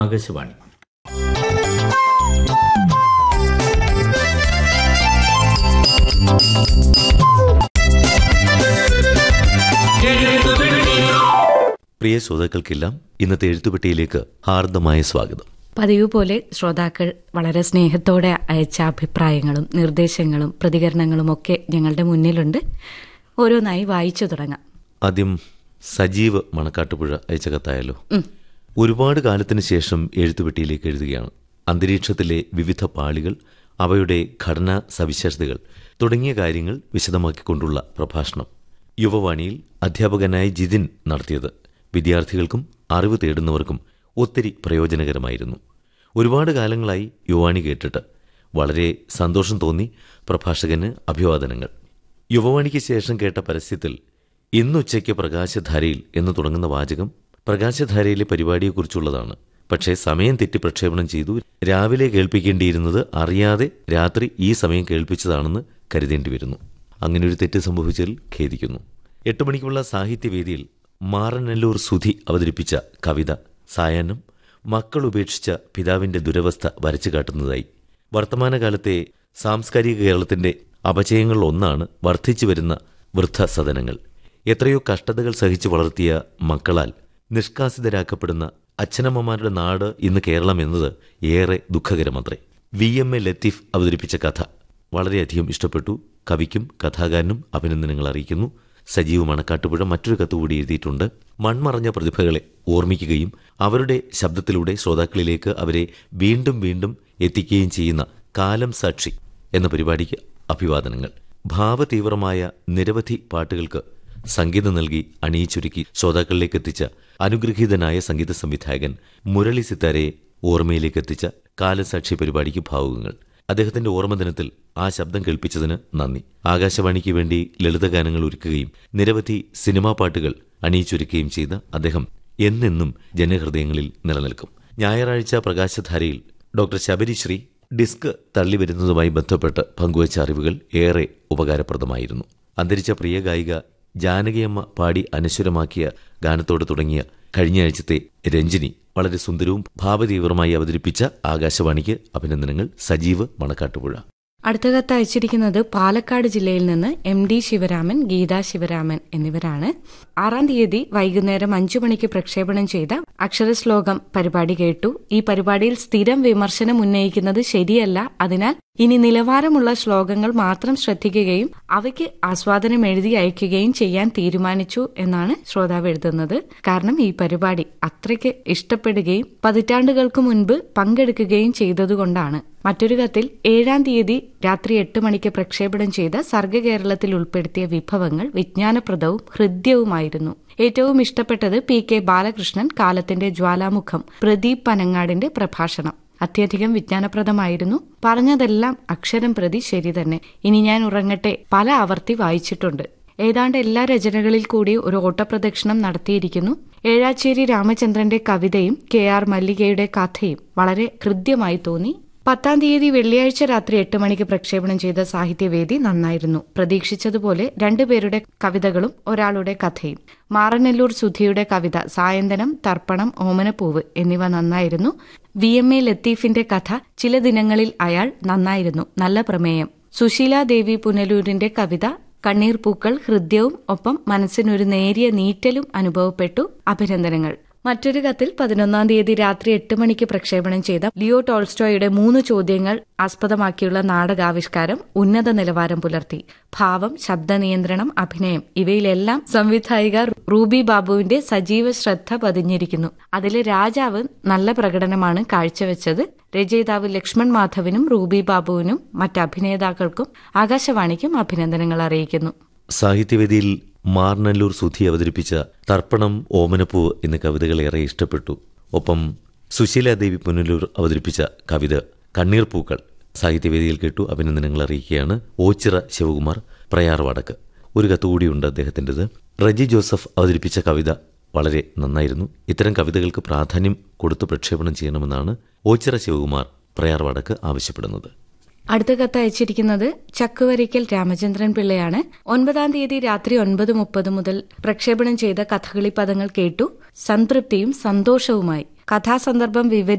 ആകാശവാണി പ്രിയ ശ്രോതാക്കൾക്കെല്ലാം ഇന്നത്തെ എഴുത്തുപെട്ടിയിലേക്ക് ഹാർദമായ സ്വാഗതം പതിവ് പോലെ ശ്രോതാക്കൾ വളരെ സ്നേഹത്തോടെ അയച്ച അഭിപ്രായങ്ങളും നിർദ്ദേശങ്ങളും പ്രതികരണങ്ങളും ഒക്കെ ഞങ്ങളുടെ മുന്നിലുണ്ട് ഓരോന്നായി വായിച്ചു തുടങ്ങാം ആദ്യം സജീവ് മണക്കാട്ടുപുഴ അയച്ച കത്തായാലോ ഒരുപാട് കാലത്തിന് ശേഷം എഴുത്തുപെട്ടിയിലേക്ക് എഴുതുകയാണ് അന്തരീക്ഷത്തിലെ വിവിധ പാളികൾ അവയുടെ ഘടനാ സവിശേഷതകൾ തുടങ്ങിയ കാര്യങ്ങൾ വിശദമാക്കിക്കൊണ്ടുള്ള പ്രഭാഷണം യുവവാണിയിൽ അധ്യാപകനായ ജിതിൻ നടത്തിയത് വിദ്യാർത്ഥികൾക്കും അറിവ് തേടുന്നവർക്കും ഒത്തിരി പ്രയോജനകരമായിരുന്നു ഒരുപാട് കാലങ്ങളായി യുവാണി കേട്ടിട്ട് വളരെ സന്തോഷം തോന്നി പ്രഭാഷകന് അഭിവാദനങ്ങൾ യുവവാണിക്ക് ശേഷം കേട്ട പരസ്യത്തിൽ ഇന്നുച്ചയ്ക്ക് പ്രകാശധാരയിൽ എന്ന് തുടങ്ങുന്ന വാചകം പ്രകാശധാരയിലെ പരിപാടിയെക്കുറിച്ചുള്ളതാണ് പക്ഷേ സമയം തെറ്റി പ്രക്ഷേപണം ചെയ്തു രാവിലെ കേൾപ്പിക്കേണ്ടിയിരുന്നത് അറിയാതെ രാത്രി ഈ സമയം കേൾപ്പിച്ചതാണെന്ന് കരുതേണ്ടി വരുന്നു അങ്ങനെ ഒരു തെറ്റ് സംഭവിച്ചതിൽ ഖേദിക്കുന്നു എട്ട് മണിക്കുള്ള സാഹിത്യവേദിയിൽ മാറനല്ലൂർ സുധി അവതരിപ്പിച്ച കവിത സായാഹ്നം മക്കൾ ഉപേക്ഷിച്ച പിതാവിന്റെ ദുരവസ്ഥ വരച്ചു കാട്ടുന്നതായി വർത്തമാനകാലത്തെ സാംസ്കാരിക കേരളത്തിന്റെ അപചയങ്ങളിൽ ഒന്നാണ് വർദ്ധിച്ചു വരുന്ന വൃദ്ധസദനങ്ങൾ എത്രയോ കഷ്ടതകൾ സഹിച്ചു വളർത്തിയ മക്കളാൽ നിഷ്കാസിതരാക്കപ്പെടുന്ന അച്ഛനമ്മമാരുടെ നാട് ഇന്ന് കേരളം എന്നത് ഏറെ ദുഃഖകരമത്രേ വി എം എ ലത്തീഫ് അവതരിപ്പിച്ച കഥ വളരെയധികം ഇഷ്ടപ്പെട്ടു കവിക്കും കഥാകാരനും അഭിനന്ദനങ്ങൾ അറിയിക്കുന്നു സജീവ് മണക്കാട്ടുപുഴ മറ്റൊരു കത്ത് കൂടി എഴുതിയിട്ടുണ്ട് മൺമറഞ്ഞ പ്രതിഭകളെ ഓർമ്മിക്കുകയും അവരുടെ ശബ്ദത്തിലൂടെ ശ്രോതാക്കളിലേക്ക് അവരെ വീണ്ടും വീണ്ടും എത്തിക്കുകയും ചെയ്യുന്ന കാലം സാക്ഷി എന്ന പരിപാടിക്ക് അഭിവാദനങ്ങൾ ഭാവതീവ്രമായ നിരവധി പാട്ടുകൾക്ക് സംഗീതം നൽകി അണിയിച്ചൊരുക്കി ശ്രോതാക്കളിലേക്ക് എത്തിച്ച അനുഗ്രഹീതനായ സംഗീത സംവിധായകൻ മുരളി സിത്താരയെ ഓർമ്മയിലേക്ക് എത്തിച്ച കാലസാക്ഷി പരിപാടിക്ക് ഭാവുകങ്ങൾ അദ്ദേഹത്തിന്റെ ഓർമ്മദിനത്തിൽ ആ ശബ്ദം കേൾപ്പിച്ചതിന് നന്ദി ആകാശവാണിക്ക് വേണ്ടി ലളിതഗാനങ്ങൾ ഒരുക്കുകയും നിരവധി സിനിമാ പാട്ടുകൾ അണിയിച്ചൊരുക്കുകയും ചെയ്ത അദ്ദേഹം എന്നെന്നും ജനഹൃദയങ്ങളിൽ നിലനിൽക്കും ഞായറാഴ്ച പ്രകാശധാരയിൽ ഡോക്ടർ ശബരിശ്രീ ഡിസ്ക് തള്ളിവരുന്നതുമായി ബന്ധപ്പെട്ട് പങ്കുവച്ച അറിവുകൾ ഏറെ ഉപകാരപ്രദമായിരുന്നു അന്തരിച്ച പ്രിയ ഗായിക ജാനകിയമ്മ പാടി അനശ്വരമാക്കിയ ഗാനത്തോട് തുടങ്ങിയ കഴിഞ്ഞ ആഴ്ചത്തെ രഞ്ജിനി വളരെ സുന്ദരവും ഭാവതീവ്രമായി അവതരിപ്പിച്ച ആകാശവാണിക്ക് അഭിനന്ദനങ്ങൾ സജീവ് മണക്കാട്ടുപുഴ അടുത്ത കത്ത് അയച്ചിരിക്കുന്നത് പാലക്കാട് ജില്ലയിൽ നിന്ന് എം ഡി ശിവരാമൻ ഗീതാ ശിവരാമൻ എന്നിവരാണ് ആറാം തീയതി വൈകുന്നേരം അഞ്ചു മണിക്ക് പ്രക്ഷേപണം ചെയ്ത അക്ഷരശ്ലോകം പരിപാടി കേട്ടു ഈ പരിപാടിയിൽ സ്ഥിരം വിമർശനം ഉന്നയിക്കുന്നത് ശരിയല്ല അതിനാൽ ഇനി നിലവാരമുള്ള ശ്ലോകങ്ങൾ മാത്രം ശ്രദ്ധിക്കുകയും അവയ്ക്ക് ആസ്വാദനം എഴുതി അയക്കുകയും ചെയ്യാൻ തീരുമാനിച്ചു എന്നാണ് ശ്രോതാവ് എഴുതുന്നത് കാരണം ഈ പരിപാടി അത്രയ്ക്ക് ഇഷ്ടപ്പെടുകയും പതിറ്റാണ്ടുകൾക്ക് മുൻപ് പങ്കെടുക്കുകയും ചെയ്തതുകൊണ്ടാണ് മറ്റൊരു കത്തിൽ ഏഴാം തീയതി രാത്രി എട്ട് മണിക്ക് പ്രക്ഷേപണം ചെയ്ത സർഗകേരളത്തിൽ ഉൾപ്പെടുത്തിയ വിഭവങ്ങൾ വിജ്ഞാനപ്രദവും ഹൃദ്യവുമായിരുന്നു ഏറ്റവും ഇഷ്ടപ്പെട്ടത് പി കെ ബാലകൃഷ്ണൻ കാലത്തിന്റെ ജ്വാലാമുഖം പ്രദീപ് പനങ്ങാടിന്റെ പ്രഭാഷണം അത്യധികം വിജ്ഞാനപ്രദമായിരുന്നു പറഞ്ഞതെല്ലാം അക്ഷരം പ്രതി ശരി തന്നെ ഇനി ഞാൻ ഉറങ്ങട്ടെ പല ആവർത്തി വായിച്ചിട്ടുണ്ട് ഏതാണ്ട് എല്ലാ രചനകളിൽ കൂടി ഒരു ഓട്ടപ്രദക്ഷിണം നടത്തിയിരിക്കുന്നു ഏഴാച്ചേരി രാമചന്ദ്രന്റെ കവിതയും കെ ആർ മല്ലികയുടെ കഥയും വളരെ ഹൃദ്യമായി തോന്നി പത്താം തീയതി വെള്ളിയാഴ്ച രാത്രി എട്ട് മണിക്ക് പ്രക്ഷേപണം ചെയ്ത സാഹിത്യവേദി നന്നായിരുന്നു പ്രതീക്ഷിച്ചതുപോലെ രണ്ടുപേരുടെ കവിതകളും ഒരാളുടെ കഥയും മാറനല്ലൂർ സുധിയുടെ കവിത സായന്തനം തർപ്പണം ഓമനപ്പൂവ് എന്നിവ നന്നായിരുന്നു വി എം എ ലത്തീഫിന്റെ കഥ ചില ദിനങ്ങളിൽ അയാൾ നന്നായിരുന്നു നല്ല പ്രമേയം സുശീല ദേവി പുനലൂരിന്റെ കവിത കണ്ണീർ പൂക്കൾ ഹൃദ്യവും ഒപ്പം മനസ്സിനൊരു നേരിയ നീറ്റലും അനുഭവപ്പെട്ടു അഭിനന്ദനങ്ങൾ മറ്റൊരു കത്തിൽ പതിനൊന്നാം തീയതി രാത്രി എട്ട് മണിക്ക് പ്രക്ഷേപണം ചെയ്ത ലിയോ ടോൾസ്റ്റോയുടെ മൂന്ന് ചോദ്യങ്ങൾ ആസ്പദമാക്കിയുള്ള നാടകാവിഷ്കാരം ഉന്നത നിലവാരം പുലർത്തി ഭാവം ശബ്ദ നിയന്ത്രണം അഭിനയം ഇവയിലെല്ലാം സംവിധായിക റൂബി ബാബുവിന്റെ സജീവ ശ്രദ്ധ പതിഞ്ഞിരിക്കുന്നു അതിലെ രാജാവ് നല്ല പ്രകടനമാണ് കാഴ്ചവെച്ചത് രചയിതാവ് ലക്ഷ്മൺ മാധവിനും റൂബി ബാബുവിനും മറ്റ് അഭിനേതാക്കൾക്കും ആകാശവാണിക്കും അഭിനന്ദനങ്ങൾ അറിയിക്കുന്നു സാഹിത്യവേദിയിൽ മാർനല്ലൂർ സുധി അവതരിപ്പിച്ച തർപ്പണം ഓമനപ്പൂവ് എന്നീ കവിതകൾ ഏറെ ഇഷ്ടപ്പെട്ടു ഒപ്പം സുശീലാദേവി പുനലൂർ അവതരിപ്പിച്ച കവിത കണ്ണീർ പൂക്കൾ സാഹിത്യവേദിയിൽ കേട്ടു അഭിനന്ദനങ്ങൾ അറിയിക്കുകയാണ് ഓച്ചിറ ശിവകുമാർ പ്രയാർ വടക്ക് ഒരു കത്തുകൂടിയുണ്ട് അദ്ദേഹത്തിൻ്റെത് റജി ജോസഫ് അവതരിപ്പിച്ച കവിത വളരെ നന്നായിരുന്നു ഇത്തരം കവിതകൾക്ക് പ്രാധാന്യം കൊടുത്ത് പ്രക്ഷേപണം ചെയ്യണമെന്നാണ് ഓച്ചിറ ശിവകുമാർ പ്രയാർ വടക്ക് ആവശ്യപ്പെടുന്നത് അടുത്ത കത്ത് അയച്ചിരിക്കുന്നത് ചക്കുവരിക്കൽ രാമചന്ദ്രൻ പിള്ളയാണ് ഒൻപതാം തീയതി രാത്രി ഒൻപത് മുപ്പത് മുതൽ പ്രക്ഷേപണം ചെയ്ത കഥകളി പദങ്ങൾ കേട്ടു സംതൃപ്തിയും സന്തോഷവുമായി കഥാസന്ദർഭം വിവരി